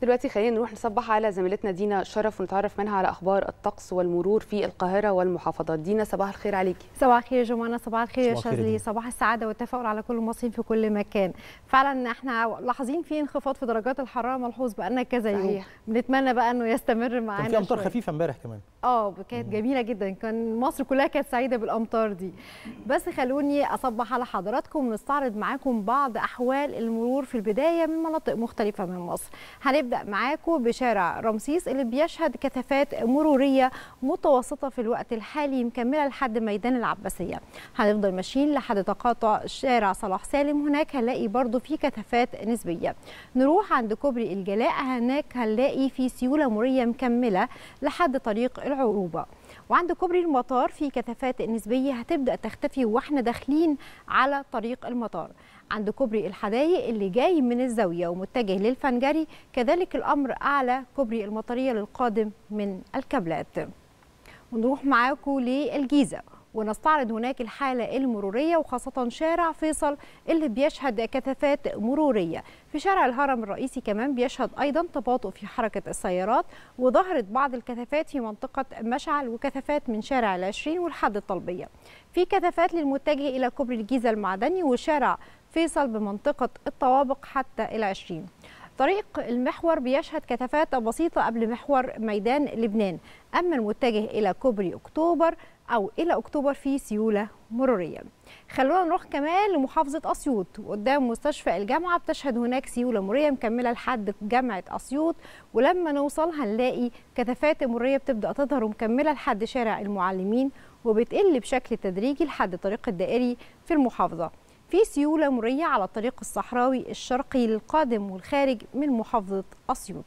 دلوقتي خلينا نروح نصبح على زميلتنا دينا شرف ونتعرف منها على اخبار الطقس والمرور في القاهره والمحافظات دينا صباح الخير عليكي صباح الخير يا جمانة صباح الخير يا صباح الخير يا شاذلي دينا. صباح السعادة والتفاؤل على كل المصريين في كل مكان فعلا احنا لاحظين في انخفاض في درجات الحرارة ملحوظ بقالنا كذا يوم صحيح. بنتمنى بقى انه يستمر كان معانا في امطار شوية. خفيفه امبارح كمان اه كانت جميله جدا كان مصر كلها كانت سعيده بالامطار دي بس خلوني اصبح على حضراتكم ونستعرض معاكم بعض احوال المرور في البدايه من مناطق مختلفه من مصر هنبدا معاكم بشارع رمسيس اللي بيشهد كثافات مروريه متوسطه في الوقت الحالي مكمله لحد ميدان العباسيه هنفضل ماشيين لحد تقاطع شارع صلاح سالم هناك هنلاقي برضو في كثافات نسبيه نروح عند كوبري الجلاء هناك هنلاقي في سيوله مروريه مكمله لحد طريق العروبه وعند كوبري المطار في كثافات نسبيه هتبدا تختفي واحنا داخلين على طريق المطار عند كوبري الحدايق اللي جاي من الزاويه ومتجه للفنجري كذلك الامر اعلى كوبري المطريه للقادم من الكابلات ونروح معاكم للجيزه ونستعرض هناك الحالة المرورية وخاصة شارع فيصل اللي بيشهد كثافات مرورية في شارع الهرم الرئيسي كمان بيشهد أيضا تباطؤ في حركة السيارات وظهرت بعض الكثافات في منطقة مشعل وكثافات من شارع العشرين والحد الطلبية في كثافات للمتجه إلى كوبري الجيزة المعدني وشارع فيصل بمنطقة الطوابق حتى العشرين طريق المحور بيشهد كثافات بسيطة قبل محور ميدان لبنان أما المتجه إلى كوبري أكتوبر أو إلى أكتوبر في سيولة مرورية خلونا نروح كمان لمحافظة أسيوط قدام مستشفى الجامعة بتشهد هناك سيولة مرورية مكملة لحد جامعة أسيوط ولما نوصل هنلاقي كثافات مرورية بتبدأ تظهر ومكملة لحد شارع المعلمين وبتقل بشكل تدريجي لحد الطريق الدائري في المحافظة في سيولة مرورية على الطريق الصحراوي الشرقي للقادم والخارج من محافظة أسيوط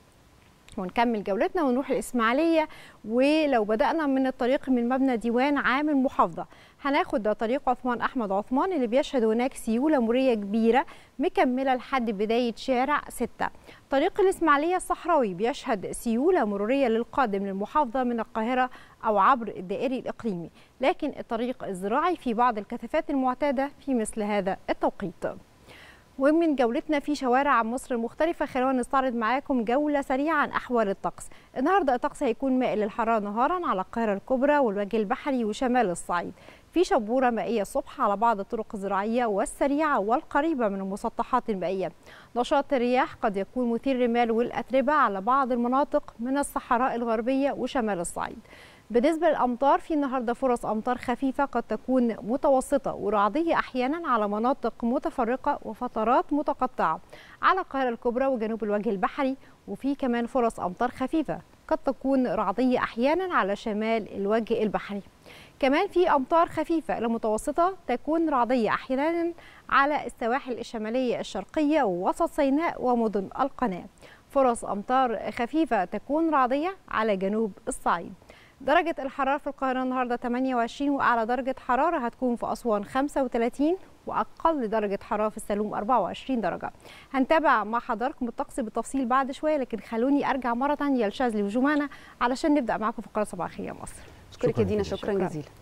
ونكمل جولتنا ونروح الإسماعيلية ولو بدأنا من الطريق من مبنى ديوان عام المحافظة هناخد طريق عثمان أحمد عثمان اللي بيشهد هناك سيولة مرورية كبيرة مكملة لحد بداية شارع 6 طريق الإسماعيلية الصحراوي بيشهد سيولة مرورية للقادم للمحافظة من القاهرة أو عبر الدائري الإقليمي لكن الطريق الزراعي في بعض الكثافات المعتادة في مثل هذا التوقيت ومن جولتنا في شوارع مصر المختلفة خلونا نستعرض معاكم جولة سريعة عن أحوال الطقس النهاردة الطقس هيكون مائل للحرارة نهارا على القاهرة الكبرى والوجه البحري وشمال الصعيد في شبورة مائية الصبح على بعض الطرق الزراعية والسريعة والقريبة من المسطحات المائية نشاط الرياح قد يكون مثير الرمال والأتربة على بعض المناطق من الصحراء الغربية وشمال الصعيد بالنسبة للأمطار في النهاردة فرص أمطار خفيفة قد تكون متوسطة ورعدية أحيانا على مناطق متفرقة وفترات متقطعة على القاهرة الكبرى وجنوب الوجه البحري وفي كمان فرص أمطار خفيفة قد تكون رعدية أحيانا على شمال الوجه البحري كمان في أمطار خفيفة إلى متوسطة تكون رعدية أحيانا على السواحل الشمالية الشرقية ووسط سيناء ومدن القناة فرص أمطار خفيفة تكون رعدية على جنوب الصعيد درجة الحرارة في القاهرة النهاردة 28 وأعلى درجة حرارة هتكون في أسوان 35 وأقل درجة حرارة في السلوم 24 درجة هنتابع مع حضراتكم الطقس بالتفصيل بعد شوية لكن خلوني أرجع مرة تانية لشاذلي وجمانة علشان نبدأ معاكم في قناة صباح الخير يا مصر اشكرك يا شكراً دينا جزيلاً. شكرا شكراً. جزيلا